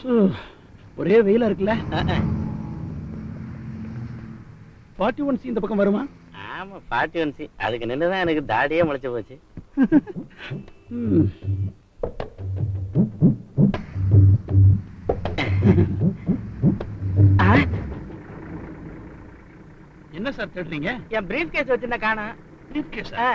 சு, ஒரே வெயிலா இருக்குல்ல ஃபார்ட்டி ஒன் சி இந்த பக்கம் வருமா ஆமா பாட்டி வந்துச்சு அதுக்கு நின்றுதான் எனக்கு தாடியே முளைச்சு போச்சு ம். என்ன சார் தேடுறீங்க என் பிரீஃப் கேஸ் வச்சிருந்த காணோம் பிரீஃப் கேஸ் ஆ,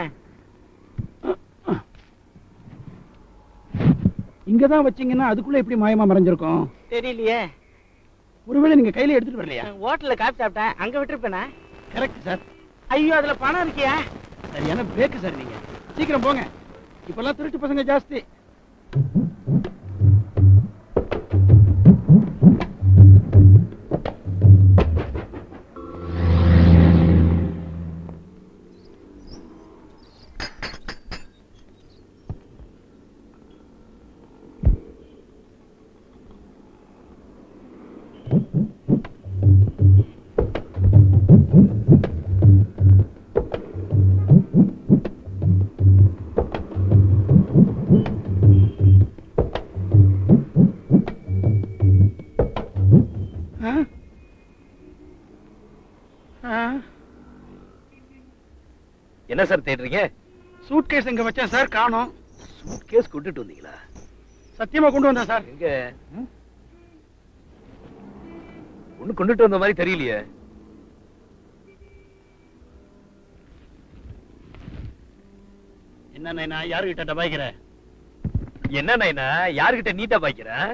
இங்க தான் வச்சீங்கன்னா அதுக்குள்ள எப்படி மாயமா மறைஞ்சிருக்கும் தெரியலையே ஒருவேளை நீங்க கையில எடுத்துட்டு வரலையா ஹோட்டல்ல காப்பி சாப்பிட்டேன் அங்க விட்டுருப்பேனா கரெக்ட் சார் ஐயோ அதுல பணம் இருக்கியா சரியான பிரேக் சார் நீங்க சீக்கிரம் போங்க இப்பெல்லாம் திருட்டு பசங்க ஜாஸ்தி ஆ? ஆ? என்ன சார் தேடுறீங்க சூட் கேஸ் இங்க வச்சேன் சார் காணோம் கேஸ் கொண்டுட்டு வந்தீங்களா சத்தியமா கொண்டு வந்தேன் சார் எங்க ஒண்ணு கொண்டுட்டு வந்த மாதிரி தெரியலையே என்ன நான் யாருகிட்ட டபாய்க்கிற என்ன நைனா யாருகிட்ட நீட்டா பாய்க்கிறேன்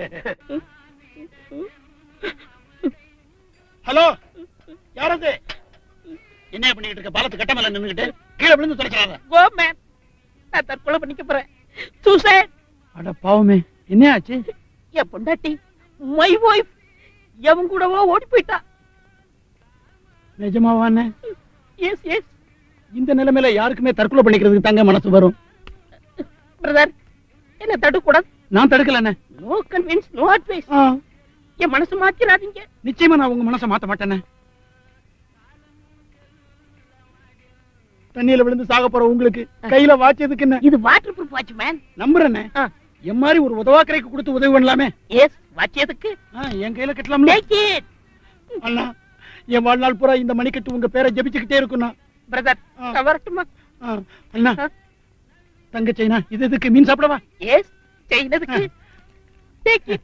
ஹலோ யாரது என்ன பண்ணிட்டு இருக்க பாலத்து கட்ட மேல நின்னுகிட்டு கீழே விழுந்து தொலைக்கிறாங்க கோ மேன் நான் தற்கொலை பண்ணிக்க போறேன் சூசைட் அட பாவமே என்ன ஆச்சு என் பொண்டாட்டி மை ஒய்ஃப் எவன் கூடவோ ஓடி போயிட்டா நிஜமாவானே எஸ் எஸ் இந்த நிலைமையில யாருக்குமே தற்கொலை பண்ணிக்கிறதுக்கு தங்க மனசு வரும் பிரதர் என்ன தடுக்கூடாது நான் தடுக்கலண்ணே நோ கன்வின்ஸ் நோ அட்வைஸ் ஆ, என் மனசு மாத்திராதீங்க நிச்சயமா நான் உங்க மனசை மாத்த மாட்டேனே தண்ணியில விழுந்து சாக போற உங்களுக்கு கையில வாச்சதுக்கு என்ன இது வாட்டர் ப்ரூஃப் வாட்ச் மேன் நம்புறேனே என் மாதிரி ஒரு உதவாக்கரைக்கு கொடுத்து உதவி பண்ணலாமே எஸ் வாட்ச் எதுக்கு ஆ, என் கையில கட்டலாம்ல டேக் இட் அண்ணா என் வாழ்நாள் பூரா இந்த மணிக்கட்டு உங்க பேரை ஜெபிச்சுக்கிட்டே இருக்குண்ணா பிரதர் ஆ. நான் வரட்டுமா ஆ, அண்ணா தங்க சைனா இது எதுக்கு மீன் சாப்பிடவா எஸ் செய்யறதுக்கு டேக் இட்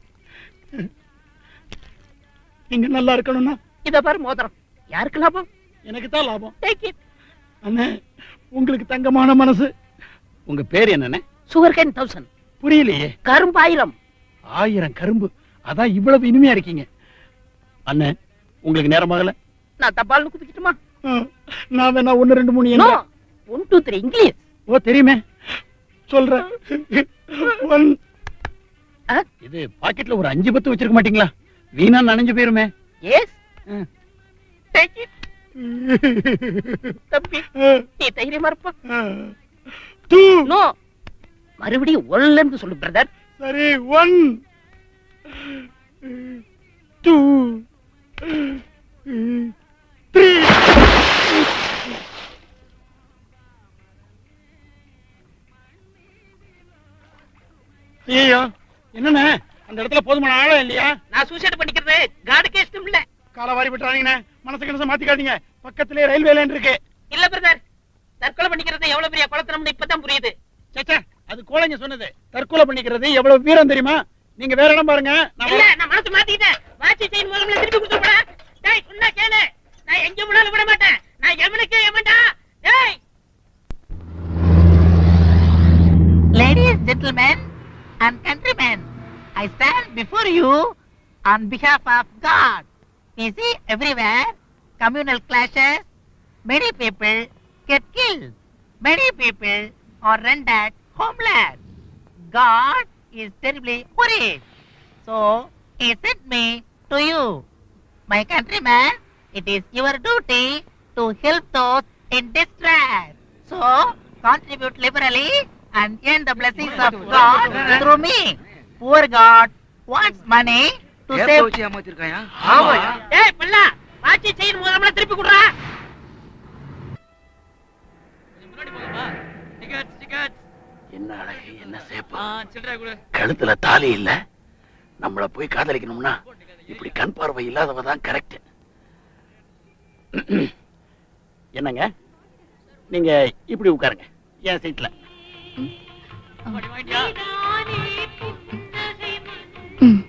நீங்க நல்லா இருக்கணும்னா இத பாரு மோதிரம் யாருக்கு லாபம் எனக்கு தான் லாபம் டேக் இட் அண்ணே உங்களுக்கு தங்கமான மனசு உங்க பேர் என்னண்ணே சுகர் கேன் தௌசண்ட் புரியலையே கரும்பாயிரம் ஆயிரம் கரும்பு அதான் இவ்வளவு இனிமையா இருக்கீங்க அண்ணே உங்களுக்கு நேரமாகல நான் தபால்னு குதிக்கட்டுமா ஆ, நான் வேணா ஒண்ணு ரெண்டு மூணு நோ என்ன ஒன் டூ த்ரீ இங்கிலீஷ் ஓ தெரியுமே சொல்றேன் ஒன் ஆ? இது பாக்கெட்ல ஒரு அஞ்சு பத்து வச்சிருக்க மாட்டீங்களா வீணா நனைஞ்சு போயிருமே எஸ் டேக் இட் தம்பி நீ தைரியமா இருப்பா டூ நோ மறுபடியும் ஒன்ல இருந்து சொல்லு பிரதர் சரி ஒன் டூ த்ரீ ஐயோ என்னண்ணே அந்த இடத்துல போதுமான ஆழம் இல்லையா நான் சூசைட் பண்ணிக்கிறது காடுக்கே இஷ்டம் இல்ல காலை வாரி விட்டுறாங்கண்ணே மனசு கணசை மாத்திக்காதீங்க பக்கத்திலே ரயில்வே லைன் இருக்கு இல்ல பிரதர் தற்கொலை பண்ணிக்கிறது எவ்வளவு பெரிய குளத்தனம்னு இப்பதான் புரியுது சச்சா அது கோழைங்க சொன்னது தற்கொலை பண்ணிக்கிறது எவ்வளவு வீரம் தெரியுமா நீங்க வேற இடம் பாருங்க நான் இல்ல வரேன். நான் மனசு மாத்திக்கிட்டேன் வாட்சி செயின் மூலம்ல திருப்பி கொடுத்துடா டேய் சொன்னா கேளு நான் எங்க முன்னால விட மாட்டேன் நான் எவனுக்கே எவன்டா டேய் Ladies, gentlemen, and countrymen, I stand before you on behalf of God. You see, everywhere, communal clashes, many people get killed. Many people are rendered homeless. God is terribly worried. So, He sent me to you. My countrymen, it is your duty to help those in distress. So, contribute liberally and earn the blessings of God through me. Poor God wants money to save. டேய் பிள்ளை watch chain மூலம்ல திருப்பி கொடுறா என்ன அழகு என்ன சேப்பு கழுத்துல தாலி இல்ல நம்மள போய் காதலிக்கணும்னா இப்படி கண் பார்வை இல்லாதவ தான் கரெக்ட் என்னங்க நீங்க இப்படி உட்காருங்க என் சீட்ல ம்.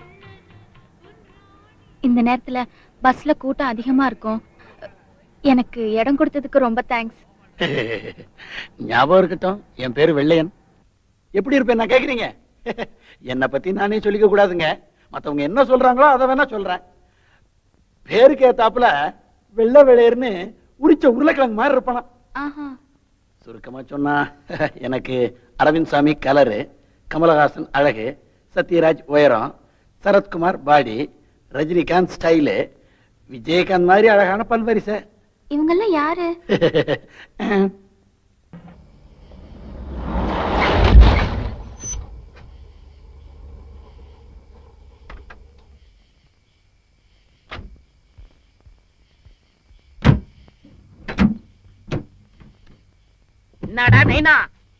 இந்த நேரத்துல பஸ்ல கூட்டம் அதிகமா இருக்கும் எனக்கு இடம் கொடுத்ததுக்கு ரொம்ப தேங்க்ஸ் ஞாபகம் இருக்கட்டும் என் பேரு வெள்ளையன் எப்படி இருப்பேன் நான் கேக்குறீங்க என்னை பத்தி நானே சொல்லிக்க கூடாதுங்க மத்தவங்க என்ன சொல்றாங்களோ அதை வேணா சொல்றேன் பேருக்கு ஏத்தாப்புல வெள்ளை வெள்ளையர்னு உரிச்ச உருளைக்கிழங்கு மாதிரி இருப்பானா ஆஹா சுருக்கமா சொன்னா எனக்கு அரவிந்த் சாமி கலரு கமலஹாசன் அழகு சத்யராஜ் உயரம் சரத்குமார் பாடி ரஜினிகாந்த் ஸ்டைலு விஜயகாந்த் மாதிரி அழகான பல்வரிசை இவங்கெல்லாம் யாரு என்னடா நைனா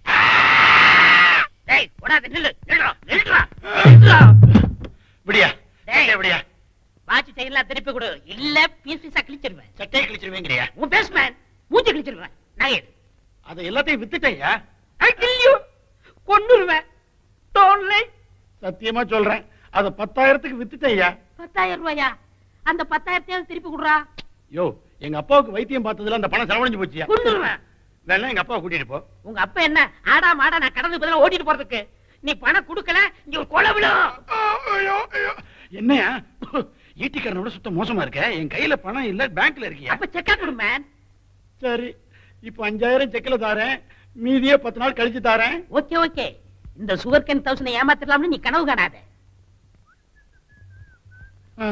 டேய் போடாத நில்லு நில்றா நில்றா நில்றா விடியா டேய். விடியா வாட்ச் செயின்லாம் திருப்பி கொடு இல்ல பீஸ் பீஸா கிழிச்சிருவேன் சட்டையை கிழிச்சிருவேங்கிறியா உன் பேஸ்மேன் மூஞ்சி கிழிச்சிருவேன் நகை அதை எல்லாத்தையும் வித்துட்டேயா ஐ கில் யூ கொன்னுருவேன் டோன்ட் லைக் சத்தியமா சொல்றேன் அதை பத்தாயிரத்துக்கு வித்துட்டேயா பத்தாயிரம் ரூபாயா அந்த பத்தாயிரத்தையாவது திருப்பி கொடுறா யோ எங்க அப்பாவுக்கு வைத்தியம் பார்த்ததுல அந்த பணம் செலவழிஞ்சு போச்சியா கொன்னுருவேன் வேணா எங்க அப்பாவை கூட்டிட்டு போ உங்க அப்பா என்ன ஆடா மாடா நான் கடந்து பதிலா ஓட்டிட்டு போறதுக்கு நீ பணம் கொடுக்கல இங்க ஒரு கொலை விழும் ஐயோ, ஐயோ. என்னையா ஈட்டிக்காரனை விட சுத்தம் மோசமா இருக்க என் கையில பணம் இல்ல பேங்க்ல இருக்கியா அப்ப செக்கா கொடு மேன் சரி இப்போ அஞ்சாயிரம் செக்கில தாரேன் மீதியே பத்து நாள் கழிச்சு தாரேன் ஓகே ஓகே இந்த சுகர் கேன் தௌசண்ட் ஏமாத்திடலாம்னு நீ கனவு காணாத ஆ,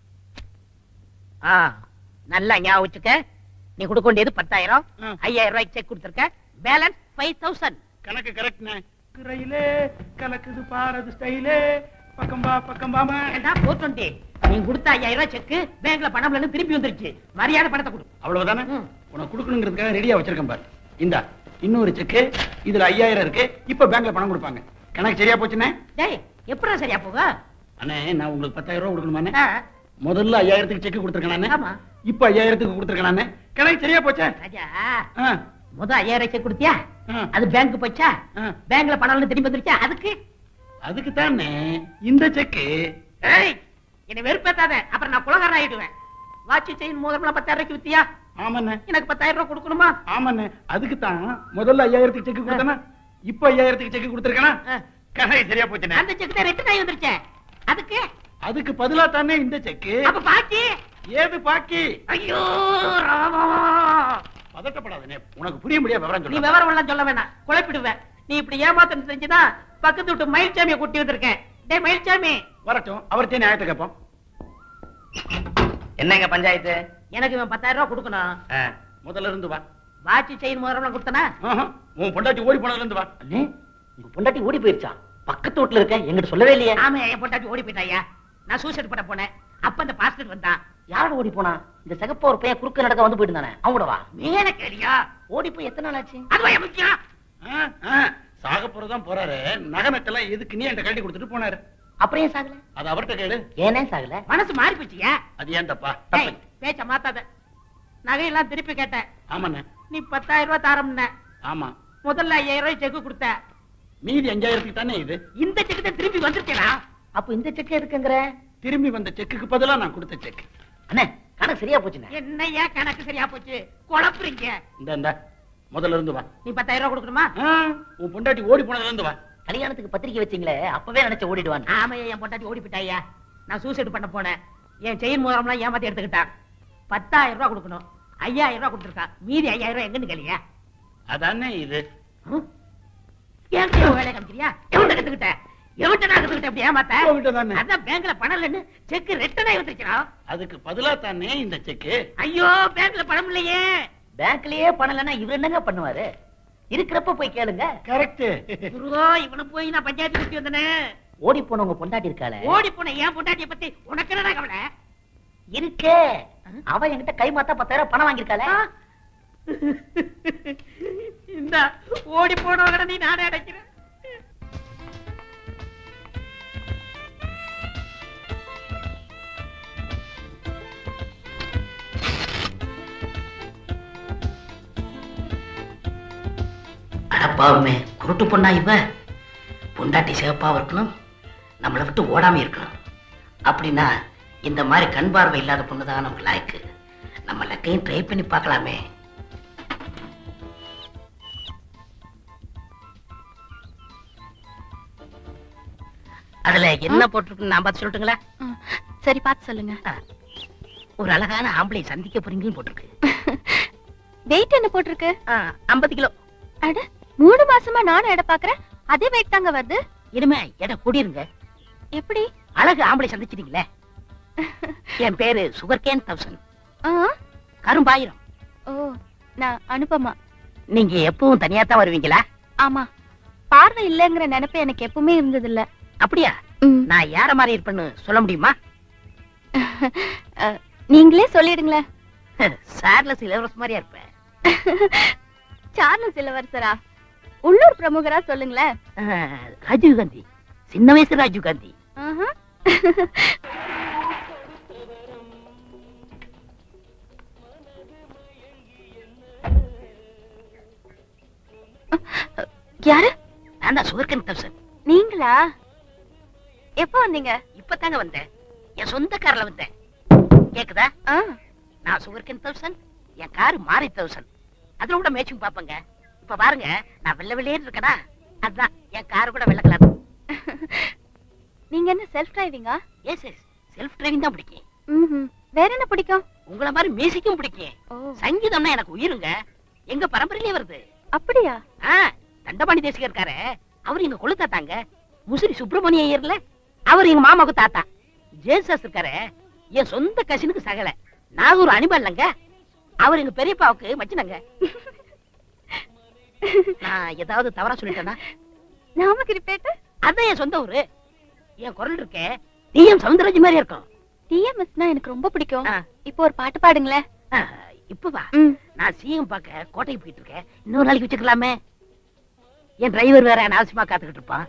ஆ நல்லா ஞாபகம் வச்சுக்க நீ கொடுக்க வேண்டியது பத்தாயிரம் ஆ. ஐயாயிரம் ரூபாய்க்கு செக் கொடுத்துருக்க பேலன்ஸ் ஃபைவ் தௌசண்ட் கணக்கு கரெக்ட்னே ரயிலே கலக்குது பாரது ஸ்டைலே பக்கம்பா பக்கம்பாம ஏண்டா ஃபோர் டுவெண்ட்டி நீ கொடுத்த ஐயாயிரம் ரூபாய் செக் பேங்க்ல பணம் இல்லைன்னு திருப்பி வந்துருச்சு மரியாதை பணத்தை கொடு அவ்வளவுதானே ம். உனக்கு கொடுக்கணுங்கிறதுக்காக ரெடியா வச்சிருக்கேன் பாரு இந்தா இன்னொரு செக்கு இதுல ஐயாயிரம் இருக்கு இப்ப பேங்க்ல பணம் கொடுப்பாங்க கணக்கு சரியா போச்சுண்ணே டேய் எப்படா சரியா போக அண்ணே நான் உங்களுக்கு பத்தாயிரம் ரூபாய் கொடுக்கணுமாண்ணே ஆ, முதல்ல ஐயாயிரத்துக்கு செக் கொடுத்துருக்கேன் ஆமா இப்ப ஐயாயிரத்துக்கு கொடுத்துருக்கேன் கணக்கு சரியா போச்சே ராஜா ஆ, முத ஐயாயிரம் செக் கொடுத்தியா ஆ, அது பேங்க் போச்சா ஆ. பேங்க்ல பணம் இல்லைன்னு திரும்பி வந்துருச்சா அதுக்கு அதுக்கு தானே இந்த செக்கு ஏய் என்னை வெறுப்பேத்தாத அப்புறம் நான் குலகாரன் ஆயிடுவேன் வாட்சி செயின் மோதிரம் பத்தாயிரம் ரூபாய்க்கு வித்தியா ஆமாண்ணே எனக்கு பத்தாயிரம் ரூபாய் கொடுக்கணுமா ஆமாண்ணே அதுக்கு தான் முதல்ல ஐயாயிரத்துக்கு செக் கொடுத்தனா இப்ப ஐயாயிரத்துக்கு செக் கொடுத்துருக்கேனா ஆ. கணக்கு சரியா போச்சுண்ணே அந்த செக் தான் ரிட்டர்ன் ஆகி வந்துருச்சே அதுக்கு அதுக்கு பதிலா தானே இந்த செக்கு அப்ப பாக்கி ஏது பாக்கி ஐயோ ராமா பதட்டப்படாதே உனக்கு புரிய முடியாது விவரம் நீ சொல்ல விவரம் எல்லாம் சொல்ல வேணாம் குழப்பிடுவேன் நீ இப்படி ஏமாத்தம் செஞ்சுதான் பக்கத்து விட்டு மயில்சாமியை கூட்டி வந்திருக்கேன் டேய் மயில்சாமி வரட்டும் அவர்த்தே நியாயத்தை கேட்போம் என்னங்க பஞ்சாயத்து எனக்கு இவன் பத்தாயிரம் ரூபாய் கொடுக்கணும் ஆ, முதல்ல இருந்து வா வாட்சி செயின் முதல்ல கொடுத்தனா ஆஹா, உன் பொண்டாட்டி ஓடி போனதுல இருந்து வா அண்ணே உங்க பொண்டாட்டி ஓடி போயிருச்சா பக்கத்து வீட்டுல இருக்க எங்கிட்ட சொல்லவே இல்லையே ஆமா என் பொண்டாட்டி ஓடி போயிட்டாயா நான் சூசைட் பண்ண போனேன் அப்ப அந்த பாஸ்டர் வந்தான் யாரோட ஓடி போனா இந்த சிகப்ப ஒரு பையன் குறுக்க நடக்க வந்து போயிட்டு தானே அவங்களோட வா நீ என்ன கேளியா ஓடி போய் எத்தனை நாள் ஆச்சு அதுவா என் முக்கியம் ஆ, ஆ, சாக போறதான் போறாரு நகை நட்டெல்லாம் எதுக்கு நீ என்கிட்ட கழட்டி கொடுத்துட்டு போனாரு அப்புறம் ஏன் சாகல அது அவர்ட்ட கேளு ஏனே சாகல மனசு மாறி போச்சியா அது ஏன் தப்பா டேய், தப்பு பேச்ச மாத்தாத நகையெல்லாம் திருப்பி கேட்டேன் ஆமாண்ணே நீ பத்தாயிரம் ரூபாய் தாரம்ன ஆமா முதல்ல ஐயாயிரம் ரூபாய் செக் கொடுத்த மீதி அஞ்சாயிரத்துக்கு தானே இது இந்த செக் தான் திருப்பி வந்துருச்சேடா அப்ப இந்த செக் எதுக்குங்கிற திரும்பி வந்த செக்குக்கு பதிலா நான் கொடுத்த செக் அண்ணே கணக்கு சரியா போச்சுண்ணே என்னையா கணக்கு சரியா போச்சு குழப்புறீங்க இந்த இந்த முதல்ல இருந்து வா நீ பத்தாயிரம் ரூபாய் கொடுக்கணுமா ஆ, உன் பொண்டாட்டி ஓடி போனதுல இருந்து வா கல்யாணத்துக்கு பத்திரிக்கை வச்சீங்களே அப்பவே நினைச்ச ஓடிடுவான் ஆமையா என் பொண்டாட்டி ஓடி போயிட்டாயா நான் சூசைட் பண்ண போனேன் என் செயின் மூலம்லாம் ஏமாத்தி எடுத்துக்கிட்டான் பத்தாயிரம் ரூபாய் கொடுக்கணும் ஐயாயிரம் ரூபாய் கொடுத்துருக்கான் மீதி ஐயாயிரம் ரூபாய் எங்கன்னு கேளியா அதானே இது ஹம்? ஏன் கிட்ட வேலை காமிக்கிறியா எவன்கிட்ட கத்துக்கிட்ட எவன்கிட்ட நான் கத்துக்கிட்ட அப்படி ஏமாத்த உன்கிட்ட தானே. அதான் பேங்க்ல பணம் இல்லைன்னு செக் ரிட்டர்ன் ஆகி வந்துருச்சா அதுக்கு பதிலா தானே இந்த செக்கு ஐயோ பேங்க்ல பணம் இல்லையே பேங்க்லயே பணம் இல்லைன்னா இவர் என்னங்க பண்ணுவாரு இருக்கிறப்ப போய் கேளுங்க கரெக்ட் குருவோ இவனை போய் நான் பஞ்சாயத்து குட்டி வந்தனே ஓடி போனவங்க பொண்டாட்டி இருக்காளே ஓடி போன ஏன் பொண்டாட்டிய பத்தி உனக்கு என்னடா கவலை இருக்கே அவ என்கிட்ட கை மாத்தா பத்தாயிரம் பணம் வாங்கியிருக்காளே ஆ? இந்த ஓடி போனவங்க நீ நானே அடைக்கிறேன் பாவமே குருட்டு பொண்ணா இவ பொண்டாட்டி சிவப்பாவும் இருக்கணும் நம்மளை விட்டு ஓடாம இருக்கணும் அப்படின்னா இந்த மாதிரி கண் பார்வை இல்லாத பொண்ணு தான் நமக்கு லாய்க்கு நம்ம லக்கையும் ட்ரை பண்ணி பார்க்கலாமே அதுல என்ன போட்டிருக்குன்னு நான் பார்த்து சொல்லட்டுங்களா ம், சரி பார்த்து சொல்லுங்க ஒரு அழகான ஆம்பளை சந்திக்க போறீங்கன்னு போட்டிருக்கு வெயிட் என்ன போட்டிருக்கு ஐம்பது கிலோ அட மூணு மாசமா நானும் எடை பாக்குறேன் அதே வெயிட் தாங்க வருது இனிமே எடை கூடிருங்க எப்படி அழகு ஆம்பளை சந்திச்சிட்டீங்களே என் பேரு சுகர் கேன் தௌசண்ட் ஆ, கரும்பாயிரம் ஓ நான் அனுப்பமா நீங்க எப்பவும் தனியா தான் வருவீங்களா ஆமா பார்வை இல்லைங்கிற நினைப்பு எனக்கு எப்பவுமே இருந்தது இல்ல அப்படியா நான் யார மாதிரி இருப்பேன்னு சொல்ல முடியுமா நீங்களே சொல்லிடுங்களேன் சார்லஸ் இளவரச மாதிரியா இருப்பேன் சார்லஸ் இளவரசரா உள்ளூர் பிரமுகரா சொல்லுங்களேன் அஹ், ராஜீவ் காந்தி சின்ன வயசு ராஜீவ் காந்தி ஆஹா. யாரு நான் தான் சுகர் கேன் தௌசண்ட் நீங்களா எப்போ வந்தீங்க இப்பதாங்க வந்தேன் என் சொந்த கார்ல வந்தேன் கேக்குதா ஆ, நான் சுகர் கேன் தௌசண்ட் என் காரு மாறி தௌசண்ட் அதுல கூட மேட்சிங் பாப்பங்க இப்ப பாருங்க நான் வெள்ளை வெள்ளையேன்னு இருக்கனா அதுதான் என் காரு கூட வெள்ளை கலர் நீங்க என்ன செல்ஃப் டிரைவிங்கா எஸ் எஸ் செல்ஃப் டிரைவிங் தான் பிடிக்கும் ம்ஹும். வேற என்ன பிடிக்கும் உங்கள மாதிரி மியூசிக்கும் பிடிக்கும் ஓ சங்கீதம்னா எனக்கு உயிருங்க எங்க பரம்பரையிலே வருது அப்படியா ஆ தண்டபாணி தேசிகர் இருக்காரு அவர் எங்க கொழு தாத்தாங்க முசிறி சுப்பிரமணிய ஐயர்ல அவர் எங்க மாமாவுக்கு தாத்தா ஜேசஸ் இருக்காரு என் சொந்த கசினுக்கு சகல நாகூர் அனிமல்லங்க அவர் எங்க பெரியப்பாவுக்கு மச்சினங்க நான் ஏதாவது தவறா சொல்லிட்டேனா நாமகிரிப்பேட்டை அதான் என் சொந்த ஊரு என் குரல் இருக்கே டிஎம் சவுந்தரராஜ் மாதிரி இருக்கும் டிஎம்எஸ்னா எனக்கு ரொம்ப பிடிக்கும் ஆ. இப்போ ஒரு பாட்டு பாடுங்களேன் ஆ, இப்பவா ம் நான் சிஎம் பார்க்க கோட்டைக்கு போயிட்டு இருக்கேன் இன்னொரு நாளைக்கு வச்சுக்கலாமே என் டிரைவர் வேற அனாவசியமா காத்துக்கிட்டு இருப்பான்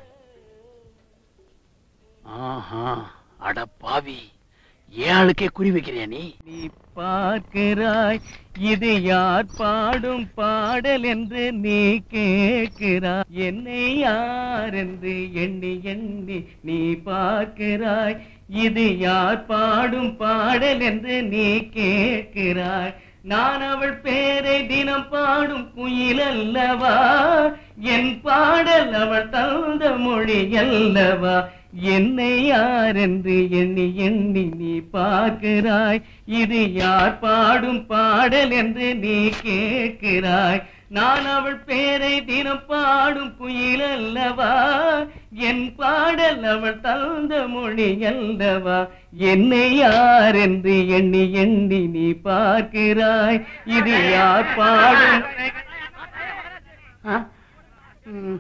ஆஹா அட பாவி ஏன் ஆளுக்கே குறி வைக்கிறியா நீ நீ பார்க்கிறாய் இது யார் பாடும் பாடல் என்று நீ கேட்கிறாய் என்னை யார் என்று எண்ணி எண்ணி நீ பார்க்கிறாய் இது யார் பாடும் பாடல் என்று நீ கேட்கிறாய் நான் அவள் பேரை தினம் பாடும் குயில் அல்லவா என் பாடல் அவள் தந்த மொழி அல்லவா என்னை யார் என்று எண்ணி எண்ணி நீ பார்க்கிறாய் இது யார் பாடும் பாடல் என்று நீ கேட்கிறாய் நான் அவள் பேரை தினம் பாடும் குயில் அல்லவா என் பாடல் அவள் தந்த மொழி அல்லவா என்னை யார் என்று எண்ணி எண்ணி நீ பார்க்கிறாய் இது யார் பாடும் ஆ? ம்.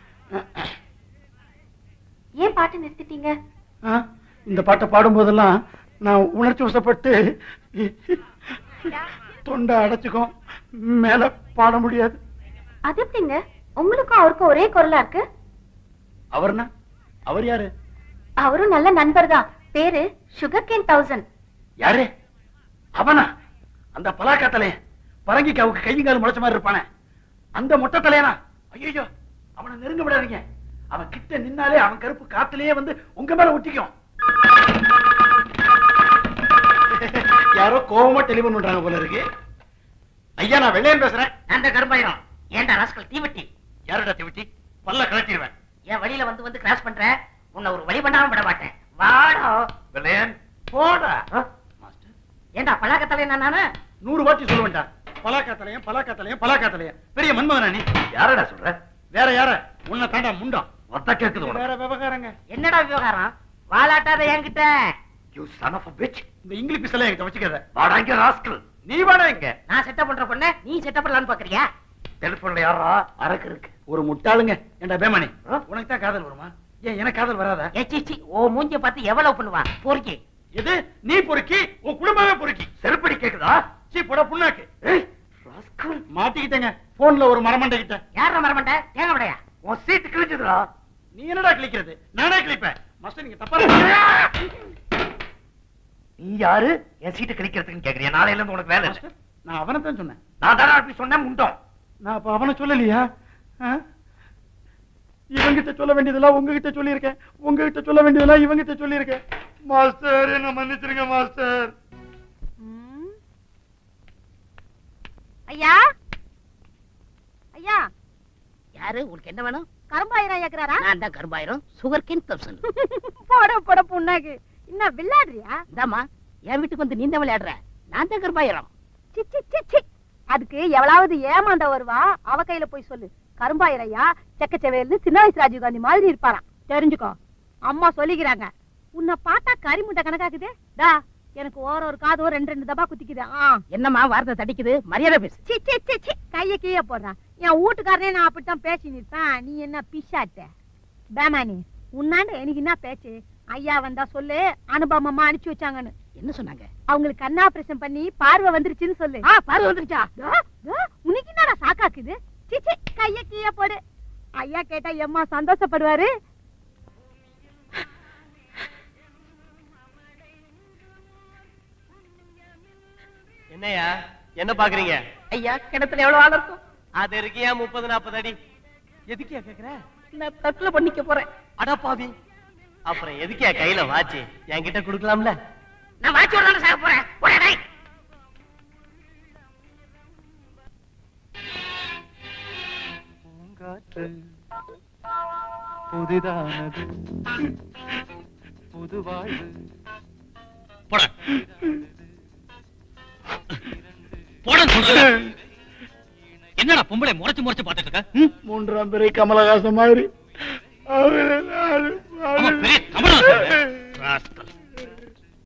ஏன் பாட்டு நிறுத்திட்டீங்க ஆ? இந்த பாட்டை பாடும்போதெல்லாம் நான் உணர்ச்சி வசப்பட்டு தொண்டை அடைச்சுக்கும் மேல பாட முடியாது அது எப்படிங்க உங்களுக்கும் அவருக்கும் ஒரே குரலா இருக்கு அவர்னா அவர் யாரு அவரும் நல்ல நண்பர் தான் பேரு சுகர் கேன் தௌசண்ட் யாரு அவனா அந்த பலாக்கா தலையன் பரங்கிக்காவுக்கு கையும் கால் முளைச்ச மாதிரி இருப்பானே அந்த மொட்டை தலையனா ஐயோ அவனை நெருங்க விடாதீங்க அவன் கிட்ட நின்னாலே அவன் கருப்பு காத்துலயே வந்து உங்க மேல ஒட்டிக்கும் யாரோ கோவமா டெலிபோன் பண்றாங்க போல இருக்கு ஐயா நான் வெள்ளையன் பேசுறேன் அந்த கரும்பாயிரம் ஏன்டா ராஸ்கல் தீவட்டி யாரடா திவிட்டி பல்ல கலட்டிடுவேன் என் வழியில வந்து வந்து கிராஸ் பண்ற உன்னை ஒரு வழி பண்ணாம விட மாட்டேன் வாடா வெள்ளையன் போடா மாஸ்டர் ஏன்டா பழக்கத்தலை நானு நூறு வாட்டி சொல்ல வேண்டாம் பலாக்கா தலையன் பலாக்கா தலையன் பலாக்கா தலையன் பெரிய மன்மதனா நீ யாரடா சொல்ற வேற யார உன்னை தாண்டா முண்டம் ஒத்த கேக்குது வேற விவகாரங்க என்னடா விவகாரம் வாலாட்டாத என்கிட்ட யூ சன் ஆஃப் பிச் இந்த இங்கிலீஷ் பிசல என்கிட்ட வச்சுக்காத வாடா இங்க ராஸ்கல் நீ வாடா இங்க நான் செட்டப் பண்ற பொண்ணு நீ செட்டப் பண்ணலாம்னு பாக்குறியா டெலிபோன்ல யாரா அரக்கு இருக்கு ஒரு முட்டாளுங்க ஏண்டா பேமானி உனக்கு தான் காதல் வருமா ஏன் எனக்கு காதல் வராதா ஏச்சி ஓ மூஞ்ச பார்த்து எவ்வளவு பண்ணுவான் பொறுக்கி எது நீ பொறுக்கி உன் குடும்பமே பொறுக்கி செருப்படி கேக்குதா சீ போட புண்ணாக்கு ஏய் ராஸ்கல் மாட்டிக்கிட்டேங்க போன்ல ஒரு மரமண்டை கிட்ட யார மரமண்ட தேங்க விடையா உன் சீட்டு கிழிச்சதுடா நீ என்னடா கிழிக்கிறது நானே கிழிப்பேன் மாஸ்டர் நீங்க தப்பா நினைக்கிறீங்க. நீ யாரு என் சீட்டு கிடைக்கிறதுக்கு கேக்குறியா நாளையில இருந்து உனக்கு வேலை இல்லை மாஸ்டர், நான் அவனை தான் சொன்னேன் நான் தானே அப்படி சொன்னேன் முண்டோம் நான் அப்ப அவனை சொல்லலையா ஆ? இவங்கிட்ட சொல்ல வேண்டியதெல்லாம் உங்ககிட்ட சொல்லியிருக்கேன் உங்ககிட்ட சொல்ல வேண்டியதெல்லாம் இவங்கிட்ட சொல்லியிருக்கேன் மாஸ்டர் என்ன மன்னிச்சிருங்க மாஸ்டர் ஐயா ஐயா யாரு உங்களுக்கு என்ன வேணும் கரும்பாயிரம் ஏக்குறாரா நான் தான் கரும்பாயிரம் சுகர் கேன் தௌசண்ட் போட போட புண்ணாக்கு என்ன விளையாடுறியா இந்தாம்மா என் வீட்டுக்கு வந்து நீ தான் விளையாடுற நான் தான் கரும்பாயிரம் சி சி சி சி அதுக்கு எவ்வளவு ஏமாந்த வருவா அவ கையில போய் சொல்லு கரும்பாயிரையா செக்கச்செவேல்னு சின்ன வயசு ராஜீவ் காந்தி மாதிரி இருப்பாராம் தெரிஞ்சுக்கோ அம்மா சொல்லிக்கிறாங்க உன்னை பார்த்தா கறிமுட்டை கணக்காக்குது டா எனக்கு ஓர ஒரு காதும் ரெண்டு ரெண்டு தபா குத்திக்குது ஆ என்னம்மா வார்த்தை தடிக்குது மரியாதை பேசு சி சி சி சி கைய கீழே போடுறான் என் வீட்டுக்காரனே நான் அப்படித்தான் பேசி நிற்பேன் நீ என்ன பிஷாட்ட பேமானி உன்னாண்ட எனக்கு என்ன பேச்சு ஐயா வந்தா சொல்லு அனுபவம் அம்மா அனுப்பிச்சு வச்சாங்கன்னு என்ன சொன்னாங்க அவங்களுக்கு கண் ஆபரேஷன் பண்ணி பார்வை வந்துருச்சுன்னு சொல்லு ஆ பார்வை வந்துருச்சா தோ, தோ, உனக்கு என்னடா சாக்காக்குது சிச்சி கைய கீழே போடு ஐயா கேட்டா எம்மா சந்தோஷப்படுவாரு என்னையா என்ன பாக்குறீங்க ஐயா கிணத்துல எவ்வளவு ஆள் இருக்கும் அது இருக்கியா முப்பது நாற்பது அடி எதுக்கியா கேக்குற நான் தற்கொலை பண்ணிக்க போறேன் அடப்பாவி அப்புறம் எதுக்கியா கையில வாச்சு என்கிட்ட குடுக்கலாம்ல நான் வாட்சி ஒரு நாள் சாக போறேன் போடா டேய். பூங்காற்று புதிதானது புது வாழ்வு போட போட சொல்றேன் என்னடா பொம்பளை முறைச்சு முறைச்சு பாத்துட்டு இருக்க ம்? மூன்றாம் பிறை கமலஹாசன் மாதிரி அவரு நாலு ஆமா, பெரிய கமல